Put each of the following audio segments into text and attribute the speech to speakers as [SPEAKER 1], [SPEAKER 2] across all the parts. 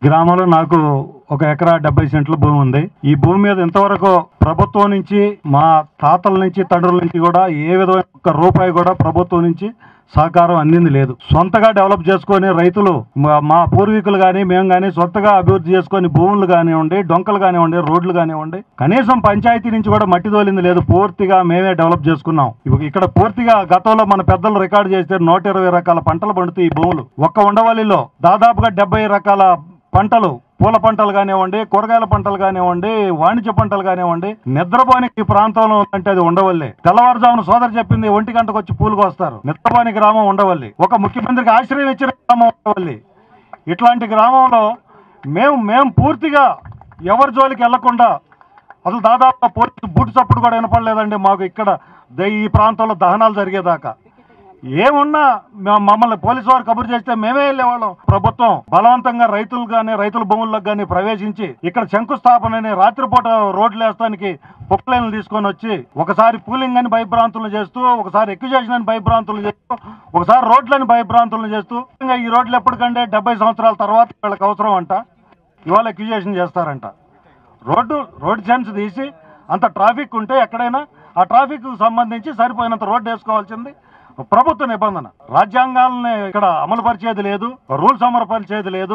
[SPEAKER 1] గ్రామంలో నాకు ఒక ఎకరా డెబ్బై సెంట్ల భూమి ఉంది ఈ భూమి మీద ఇంతవరకు ప్రభుత్వం నుంచి మా తాతల నుంచి తండ్రుల నుంచి కూడా ఏ విధమైన ఒక్క రూపాయి కూడా ప్రభుత్వం నుంచి సహకారం అందింది లేదు సొంతగా డెవలప్ చేసుకొని రైతులు మా- మా పూర్వీకులు కానీ మేము కానీ సొంతగా అభివృద్ధి చేసుకొని భూములు కానివ్వండి డొంకలు కానివ్వండి రోడ్లు కానివ్వండి కనీసం పంచాయతీ నుంచి కూడా మట్టి తోలింది లేదు పూర్తిగా మేమే డెవలప్ చేసుకున్నాం ఇవి- ఇక్కడ పూర్తిగా గతంలో మన పెద్దలు రికార్డు చేస్తే నూట ఇరవై రకాల పంటలు పండుతాయి ఈ భూములు ఒక్క ఉండవల్లిలో దాదాపుగా డెబ్బై రకాల పంటలు పూల పంటలు కానివ్వండి కూరగాయల పంటలు కానివ్వండి వాణిజ్య పంటలు కానివ్వండి నిద్రపోనికి ఈ ప్రాంతంలో ఉందంటే అది ఉండవల్లి తెల్లవారుజామున సోదరు చెప్పింది ఒంటి గంటకు వచ్చి పూలుకు వస్తారు నిద్రపోని గ్రామం ఉండవల్లి ఒక ముఖ్యమంత్రికి ఆశ్రయం ఇచ్చిన గ్రామం ఉండవల్లి ఇట్లాంటి గ్రామంలో మేము మేము పూర్తిగా ఎవరి జోలికి వెళ్లకుండా అసలు దాదాపు పోలీసు బూటు చప్పుడు కూడా వినపడలేదండి మాకు ఇక్కడ ద- ఈ ప్రాంతంలో దహనాలు జరిగేదాకా ఏమున్నా మ- మమ్మల్ని పోలీసు వారు కబురు చేస్తే మేమే వెళ్ళేవాళ్ళం ప్రభుత్వం బలవంతంగా రైతులు కానీ రైతుల భూములకు కానీ ప్రవేశించి ఇక్కడ శంకుస్థాపనని రాత్రిపూట రోడ్లు వేస్తానికి పొక్లైన్లు తీసుకొని వచ్చి ఒకసారి పూలింగ్ అని భయభ్రాంతులు చేస్తూ ఒకసారి ఎక్యుజేషన్ అని భయభ్రాంతులు చేస్తూ ఒకసారి రోడ్లని భయభ్రాంతులు చేస్తూ ఇంకా ఈ రోడ్లు ఎప్పటికంటే డెబ్బై సంవత్సరాల తర్వాత వీళ్ళకి అవసరం అంట ఇవాళ ఎక్యుజేషన్ చేస్తారంట రోడ్డు రోడ్ సెన్స్ తీసి అంత ట్రాఫిక్ ఉంటే ఎక్కడైనా ఆ ట్రాఫిక్ సంబంధించి సరిపోయినంత రోడ్డు వేసుకోవాల్సింది ప్రభుత్వ నిబంధన రాజ్యాంగాలని ఇక్కడ అమలు పరిచేది లేదు రూల్స్ అమలు పరిచేది లేదు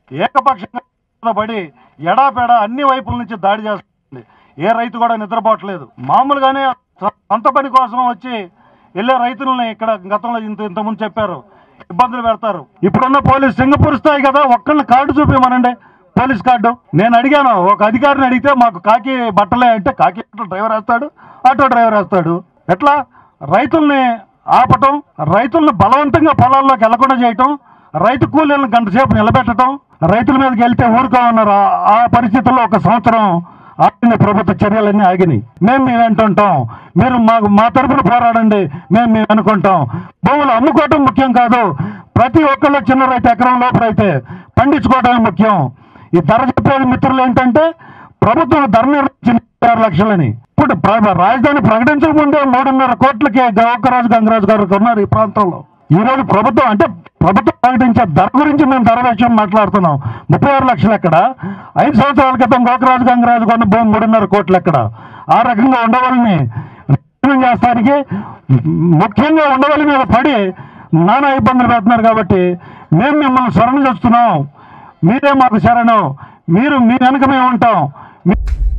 [SPEAKER 1] ఏకపక్షంగా పడి ఎడాపెడా అన్ని వైపుల నుంచి దాడి చేస్తుంది ఏ రైతు కూడా నిద్రపోవట్లేదు మామూలుగానే సొంత పని కోసం వచ్చి వెళ్ళే రైతులని ఇక్కడ గతంలో ఇంత ఇంతకుముందు చెప్పారు ఇబ్బందులు పెడతారు ఇప్పుడున్న పోలీస్ సింగపూర్ స్థాయి కదా ఒక్కళ్ళని కార్డు చూపించమనండి పోలీస్ కార్డు నేను అడిగాను ఒక అధికారిని అడిగితే మాకు కాకి బట్టలే అంటే కాకి బట్టలు డ్రైవర్ వేస్తాడు ఆటో డ్రైవర్ వేస్తాడు ఎట్లా రైతుల్ని ఆపటం రైతుల్ని బలవంతంగా పొలాల్లోకి వెళ్లకుండా చేయటం రైతు కూలీలను గంట సేపు నిలబెట్టడం రైతుల మీదకి వెళ్తే ఊరుకోమన్నారు ఆ- ఆ పరిస్థితుల్లో ఒక సంవత్సరం ఆగిన ప్రభుత్వ చర్యలన్నీ ఆగినాయి మేము మేము అంటుంటాం మీరు మాకు మా తరపున పోరాడండి మేము మేము అనుకుంటాం భూములు అమ్ముకోవటం ముఖ్యం కాదు ప్రతి ఒక్కళ్ళు చిన్న రైతు ఎకరం లోపు అయితే పండించుకోవటమే ముఖ్యం ఈ ధర చెప్పేది మిత్రులు ఏంటంటే ప్రభుత్వం ధర నిర్ణయించింది ఆరు లక్షలని ఇప్పుడు ప్ర- రాజధాని ప్రకటించక ముందే మూడున్నర కోట్లకి గోకరాజు గంగరాజు గారు ఉన్నారు ఈ ప్రాంతంలో ఈ రోజు ప్రభుత్వం అంటే ప్రభుత్వం ప్రకటించే ధర గురించి మేము ధర విషయం మాట్లాడుతున్నాం ముప్పై ఆరు లక్షలు ఎక్కడ ఐదు సంవత్సరాల క్రితం గోకరాజు గంగరాజు కొన్న భూమి మూడున్నర కోట్లు ఎక్కడ ఆ రకంగా ఉండవాలని నిర్ణయం చేస్తానికి ముఖ్యంగా ఉండవల్లి మీద పడి నానా ఇబ్బందులు పెడుతున్నారు కాబట్టి మేము మిమ్మల్ని శరణు చేస్తున్నాం మీరే మాకు శరణం మీరు మీ వెనక మేము ఉంటాం మీ-